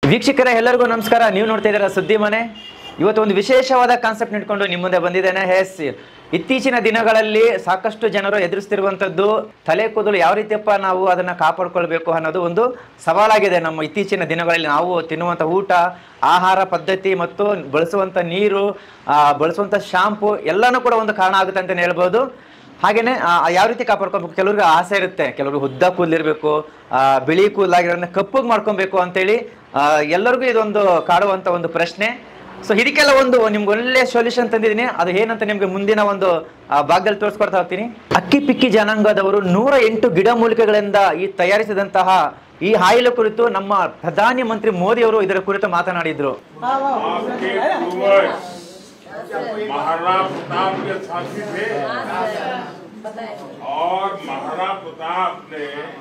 ವೀಕ್ಷಕರ ಎಲ್ಲರಿಗೂ ನಮಸ್ಕಾರ ನೀವು ನೋಡ್ತಾ ಇದ್ದೀರಾ ಸುದ್ದಿ ಮನೆ ಇವತ್ತು ಒಂದು ವಿಶೇಷವಾದ ಕಾನ್ಸೆಪ್ಟ್ ಇಟ್ಕೊಂಡು ನಿಮ್ಮ ಮುಂದೆ ಬಂದಿದ್ದೇನೆ ಹೆಸ್ ಇತ್ತೀಚಿನ ದಿನಗಳಲ್ಲಿ ಸಾಕಷ್ಟು ಜನರು ಎದುರಿಸ್ತಿರುವಂಥದ್ದು ತಲೆ ಕೂದಲು ಯಾವ ರೀತಿಯಪ್ಪ ನಾವು ಅದನ್ನ ಕಾಪಾಡ್ಕೊಳ್ಬೇಕು ಅನ್ನೋದು ಒಂದು ಸವಾಲಾಗಿದೆ ನಮ್ಮ ಇತ್ತೀಚಿನ ದಿನಗಳಲ್ಲಿ ನಾವು ತಿನ್ನುವಂಥ ಊಟ ಆಹಾರ ಪದ್ಧತಿ ಮತ್ತು ಬಳಸುವಂಥ ನೀರು ಆ, ಬಳಸುವಂಥ ಶಾಂಪು ಎಲ್ಲನೂ ಕೂಡ ಒಂದು ಕಾರಣ ಆಗುತ್ತೆ ಅಂತಲೇ ಹೇಳ್ಬೋದು ಹಾಗೇನೆ ಆ, ಯಾವ ರೀತಿ ಕಾಪಾಡ್ಕೊಬೇಕು ಕೆಲವ್ರಿಗೆ ಆಸೆ ಇರುತ್ತೆ ಕೆಲವ್ರಿಗೆ ಉದ್ದ ಕೂದಲಿರ್ಬೇಕು ಆ, ಬಿಳಿ ಕೂದಲಾಗಿರೋದನ್ನ ಕಪ್ಪಗೆ ಮಾಡ್ಕೊಬೇಕು ಅಂತೇಳಿ ಆ, ಎಲ್ಲರಿಗೂ ಇದೊಂದು ಕಾಡುವಂತ ಒಂದು ಪ್ರಶ್ನೆ ಸೊ ಇದಕ್ಕೆಲ್ಲ ಒಂದು ನಿಮ್ಗೆ ಒಳ್ಳೆ ಸೊಲ್ಯೂಷನ್ ತಂದಿದ್ದೀನಿ ಅದು ಏನಂತ ನಿಮ್ಗೆ ಮುಂದಿನ ಒಂದು ಆ, ಭಾಗದಲ್ಲಿ ತೋರಿಸ್ಕೊಡ್ತಾ ಹೋಗ್ತೀನಿ ಅಕ್ಕಿ ಪಿಕ್ಕಿ ಜನಾಂಗದವರು ನೂರ ಎಂಟು ಗಿಡಮೂಲಿಕೆಗಳಿಂದ ಈ ತಯಾರಿಸಿದಂತಹ ಈ ಆಯಿಲ್ ಕುರಿತು ನಮ್ಮ ಪ್ರಧಾನಿ ಮಂತ್ರಿ ಮೋದಿ ಅವರು ಇದರ ಕುರಿತು ಮಾತನಾಡಿದ್ರು आपके पूर्वज महाराणा प्रताप के साथी थे और महाराणा प्रताप ने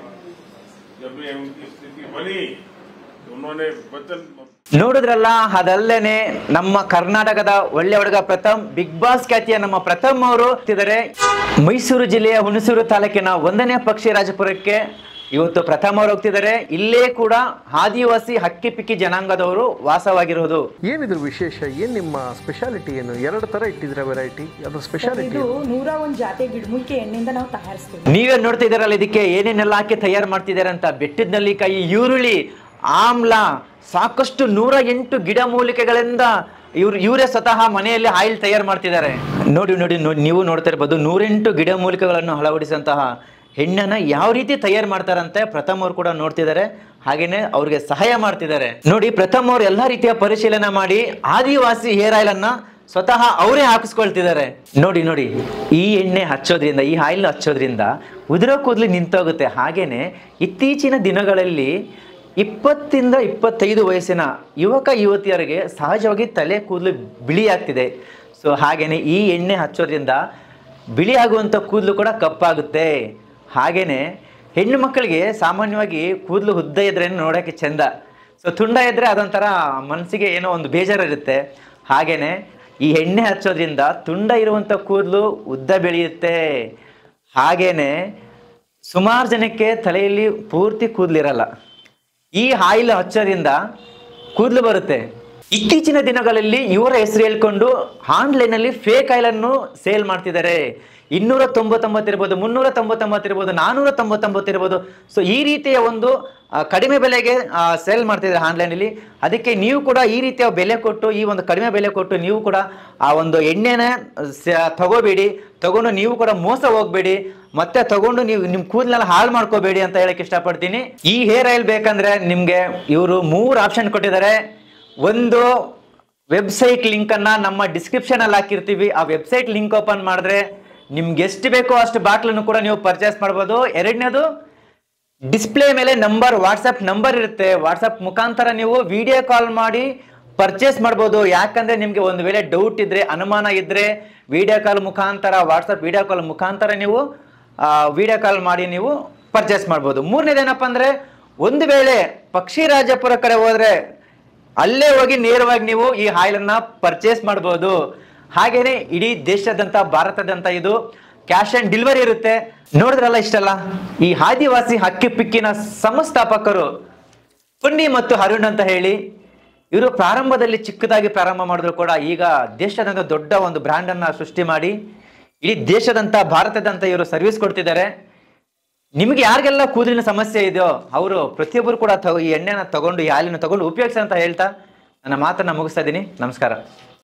जब ये उनकी स्थिति बनी तो उन्होंने वचन ನೋಡಿದ್ರಲ್ಲ ಅದಲ್ಲೇನೆ ನಮ್ಮ ಕರ್ನಾಟಕದ ಒಳ್ಳೆ ಹುಡುಗ ಪ್ರಥಮ್ ಬಿಗ್ ಬಾಸ್ ಖ್ಯಾತಿಯ ನಮ್ಮ ಪ್ರಥಮ್ ಅವರು ಇದ್ದಾರೆ ಮೈಸೂರು ಜಿಲ್ಲೆಯ ಹುಣಸೂರು ತಾಲೂಕಿನ ಒಂದನೇ ಪಕ್ಷಿ ರಾಜಪುರಕ್ಕೆ ಇವತ್ತು ಪ್ರಥಮ್ ಅವರು ಹೋಗ್ತಿದ್ದಾರೆ ಇಲ್ಲೇ ಕೂಡ ಆದಿವಾಸಿ ಹಕ್ಕಿ ಪಿಕ್ಕಿ ಜನಾಂಗದವರು ವಾಸವಾಗಿರೋದು ಏನಿದ್ರ ವಿಶೇಷ ಏನ್ ನಿಮ್ಮ ಸ್ಪೆಷಾಲಿಟಿ ಏನು ಎರಡು ತರ ಇಟ್ಟಿದ್ರ ವೆರೈಟಿ ಅದ್ರ ಸ್ಪೆಷಾಲಿಟಿ ಇದು ನೂರ ಒಂದು ಜಾತಿ ಗಿಡಮೂಲಿಕೆ ಎಣ್ಣೆಯಿಂದ ನಾವು ತಯಾರಿಸ್ತೀವಿ ನೀವೇ ನೋಡ್ತಾ ಇದ್ದೀರಲ್ಲ ಇದಕ್ಕೆ ಏನೇನೆಲ್ಲ ಹಾಕಿ ತಯಾರು ಮಾಡ್ತಿದ್ದಾರೆ ಅಂತ ಬೆಟ್ಟದಲ್ಲಿ ಕೈ ಈರುಳ್ಳಿ ಆಮ್ಲ ಸಾಕಷ್ಟು ನೂರ ಎಂಟು ಗಿಡ ಮೂಲಿಕೆಗಳಿಂದ ಇವ್ರು ಇವರೇ ಸ್ವತಃ ಮನೆಯಲ್ಲಿ ಆಯಿಲ್ ತಯಾರು ಮಾಡ್ತಿದ್ದಾರೆ ನೋಡಿ ನೋಡಿ ನೋಡಿ ನೀವು ನೋಡ್ತಾ ಇರ್ಬೋದು ನೂರೆಂಟು ಗಿಡ ಮೂಲಿಕೆಗಳನ್ನು ಅಳವಡಿಸಿದಂತಹ ಹೆಣ್ಣನ್ನ ಯಾವ ರೀತಿ ತಯಾರು ಮಾಡ್ತಾರಂತೆ ಪ್ರಥಮ್ ಅವ್ರು ಕೂಡ ನೋಡ್ತಿದ್ದಾರೆ ಹಾಗೇನೆ ಅವ್ರಿಗೆ ಸಹಾಯ ಮಾಡ್ತಿದ್ದಾರೆ ನೋಡಿ ಪ್ರಥಮ್ ಅವ್ರು ಎಲ್ಲಾ ರೀತಿಯ ಪರಿಶೀಲನೆ ಮಾಡಿ ಆದಿವಾಸಿ ಹೇರ್ ಆಯಿಲ್ ಅನ್ನ ಸ್ವತಃ ಅವರೇ ಹಾಕಿಸ್ಕೊಳ್ತಿದ್ದಾರೆ ನೋಡಿ ನೋಡಿ ಈ ಎಣ್ಣೆ ಹಚ್ಚೋದ್ರಿಂದ ಈ ಆಯಿಲ್ ಹಚ್ಚೋದ್ರಿಂದ ಉದುರೋ ಕೂದಲು ನಿಂತೋಗುತ್ತೆ ಹಾಗೇನೆ ಇತ್ತೀಚಿನ ದಿನಗಳಲ್ಲಿ ಇಪ್ಪತ್ತಿಂದ ಇಪ್ಪತ್ತೈದು ವಯಸ್ಸಿನ ಯುವಕ ಯುವತಿಯರಿಗೆ ಸಹಜವಾಗಿ ತಲೆ ಕೂದಲು ಬಿಳಿ ಆಗ್ತಿದೆ ಸೊ ಹಾಗೇನೆ ಈ ಎಣ್ಣೆ ಹಚ್ಚೋದ್ರಿಂದ ಬಿಳಿ ಆಗುವಂಥ ಕೂದಲು ಕೂಡ ಕಪ್ಪಾಗುತ್ತೆ ಹಾಗೇನೆ ಹೆಣ್ಣು ಮಕ್ಕಳಿಗೆ ಸಾಮಾನ್ಯವಾಗಿ ಕೂದಲು ಉದ್ದ ಇದ್ರೆ ನೋಡೋಕ್ಕೆ ಚೆಂದ ಸೊ ತುಂಡ ಇದ್ರೆ ಅದೊಂಥರ ಮನಸ್ಸಿಗೆ ಏನೋ ಒಂದು ಬೇಜಾರಿರುತ್ತೆ ಹಾಗೇನೆ ಈ ಎಣ್ಣೆ ಹಚ್ಚೋದ್ರಿಂದ ತುಂಡ ಇರುವಂಥ ಕೂದಲು ಉದ್ದ ಬೆಳೆಯುತ್ತೆ ಹಾಗೇನೆ ಸುಮಾರು ಜನಕ್ಕೆ ತಲೆಯಲ್ಲಿ ಪೂರ್ತಿ ಕೂದಲಿರಲ್ಲ ಈ ಆಯಿಲ್ ಹಚ್ಚೋದ್ರಿಂದ ಕೂದಲು ಬರುತ್ತೆ ಇತ್ತೀಚಿನ ದಿನಗಳಲ್ಲಿ ಇವರ ಹೆಸರು ಹೇಳ್ಕೊಂಡು ಆನ್ಲೈನಲ್ಲಿ ಫೇಕ್ ಆಯಿಲ್ ಅನ್ನು ಸೇಲ್ ಮಾಡ್ತಿದ್ದಾರೆ ಇನ್ನೂರ ತೊಂಬತ್ತೊಂಬತ್ತು ಇರ್ಬೋದು ಮುನ್ನೂರ ತೊಂಬತ್ತೊಂಬತ್ತು ಇರ್ಬೋದು ನಾನೂರ ತೊಂಬತ್ತೊಂಬತ್ತು ಇರ್ಬೋದು ಸೊ ಈ ರೀತಿಯ ಒಂದು ಆ, ಕಡಿಮೆ ಬೆಲೆಗೆ ಸೇಲ್ ಮಾಡ್ತಿದ್ದಾರೆ ಆನ್ಲೈನಲ್ಲಿ ಅದಕ್ಕೆ ನೀವು ಕೂಡ ಈ ರೀತಿಯ ಬೆಲೆ ಕೊಟ್ಟು ಈ ಒಂದು ಕಡಿಮೆ ಬೆಲೆ ಕೊಟ್ಟು ನೀವು ಕೂಡ ಆ ಒಂದು ಎಣ್ಣೆನ ಸ- ತಗೋಬೇಡಿ ತಗೊಂಡು ನೀವು ಕೂಡ ಮೋಸ ಹೋಗ್ಬೇಡಿ ಮತ್ತೆ ತಗೊಂಡು ನೀವು ನಿಮ್ ಕೂದಲೆಲ್ಲ ಹಾಳು ಮಾಡ್ಕೋಬೇಡಿ ಅಂತ ಹೇಳಕ್ ಇಷ್ಟಪಡ್ತೀನಿ ಈ ಹೇರ್ ಆಯಿಲ್ ಬೇಕಂದ್ರೆ ನಿಮ್ಗೆ ಇವರು ಮೂರು ಆಪ್ಷನ್ ಕೊಟ್ಟಿದ್ದಾರೆ ಒಂದು ವೆಬ್ಸೈಟ್ ಲಿಂಕ್ ಅನ್ನ ನಮ್ಮ ಡಿಸ್ಕ್ರಿಪ್ಷನ್ ಅಲ್ಲಿ ಹಾಕಿರ್ತೀವಿ ಆ ವೆಬ್ಸೈಟ್ ಲಿಂಕ್ ಓಪನ್ ಮಾಡಿದ್ರೆ ನಿಮ್ಗೆ ಎಷ್ಟು ಬೇಕೋ ಅಷ್ಟು ಬಾಟ್ಲನ್ನು ಕೂಡ ನೀವು ಪರ್ಚೇಸ್ ಮಾಡ್ಬೋದು ಎರಡನೇದು ಡಿಸ್ಪ್ಲೇ ಮೇಲೆ ನಂಬರ್ ವಾಟ್ಸಪ್ ನಂಬರ್ ಇರುತ್ತೆ ವಾಟ್ಸಪ್ ಮುಖಾಂತರ ನೀವು ವಿಡಿಯೋ ಕಾಲ್ ಮಾಡಿ ಪರ್ಚೇಸ್ ಮಾಡ್ಬೋದು ಯಾಕಂದ್ರೆ ನಿಮ್ಗೆ ಒಂದು ವೇಳೆ ಡೌಟ್ ಇದ್ರೆ ಅನುಮಾನ ಇದ್ರೆ ವಿಡಿಯೋ ಕಾಲ್ ಮುಖಾಂತರ ವಾಟ್ಸಪ್ ವಿಡಿಯೋ ಕಾಲ್ ಮುಖಾಂತರ ನೀವು ವಿಡಿಯೋ ಕಾಲ್ ಮಾಡಿ ನೀವು ಪರ್ಚೇಸ್ ಮಾಡ್ಬೋದು ಮೂರನೇದೇನಪ್ಪ ಅಂದ್ರೆ ಒಂದು ವೇಳೆ ಪಕ್ಷಿ ರಾಜಪುರ ಕಡೆ ಹೋದ್ರೆ ಅಲ್ಲೇ ಹೋಗಿ ನೇರವಾಗಿ ನೀವು ಈ ಆಯಿಲನ್ನ ಪರ್ಚೇಸ್ ಮಾಡ್ಬೋದು ಹಾಗೇನೆ ಇಡೀ ದೇಶದಂತ ಭಾರತದಂತ ಇದು ಕ್ಯಾಶ್ ಅಂಡ್ ಡೆಲಿವರಿ ಇರುತ್ತೆ ನೋಡಿದ್ರಲ್ಲ ಇಷ್ಟಲ್ಲ ಈ ಆದಿವಾಸಿ ಹಕ್ಕಿ ಪಿಕ್ಕಿನ ಸಂಸ್ಥಾಪಕರು ಪುಂಡಿ ಮತ್ತು ಅರುಣ್ ಅಂತ ಹೇಳಿ ಇವರು ಪ್ರಾರಂಭದಲ್ಲಿ ಚಿಕ್ಕದಾಗಿ ಪ್ರಾರಂಭ ಮಾಡಿದ್ರು ಕೂಡ ಈಗ ದೇಶದಂತ ದೊಡ್ಡ ಒಂದು ಬ್ರ್ಯಾಂಡ್ ಅನ್ನ ಸೃಷ್ಟಿ ಮಾಡಿ ಇಡೀ ದೇಶದಂತ ಭಾರತದಂತ ಇವರು ಸರ್ವಿಸ್ ಕೊಡ್ತಿದ್ದಾರೆ ನಿಮ್ಗೆ ಯಾರಿಗೆಲ್ಲ ಕೂದಲಿನ ಸಮಸ್ಯೆ ಇದೆಯೋ ಅವರು ಪ್ರತಿಯೊಬ್ಬರು ಕೂಡ ತಗೋ ಈ ಎಣ್ಣೆನ ತಗೊಂಡು ಈ ಹಾಲಿನ ತಗೊಂಡು ಉಪಯೋಗಿಸಿ ಅಂತ ಹೇಳ್ತಾ ನನ್ನ ಮಾತನ್ನ ಮುಗಿಸ್ತಾ ಇದ್ದೀನಿ ನಮಸ್ಕಾರ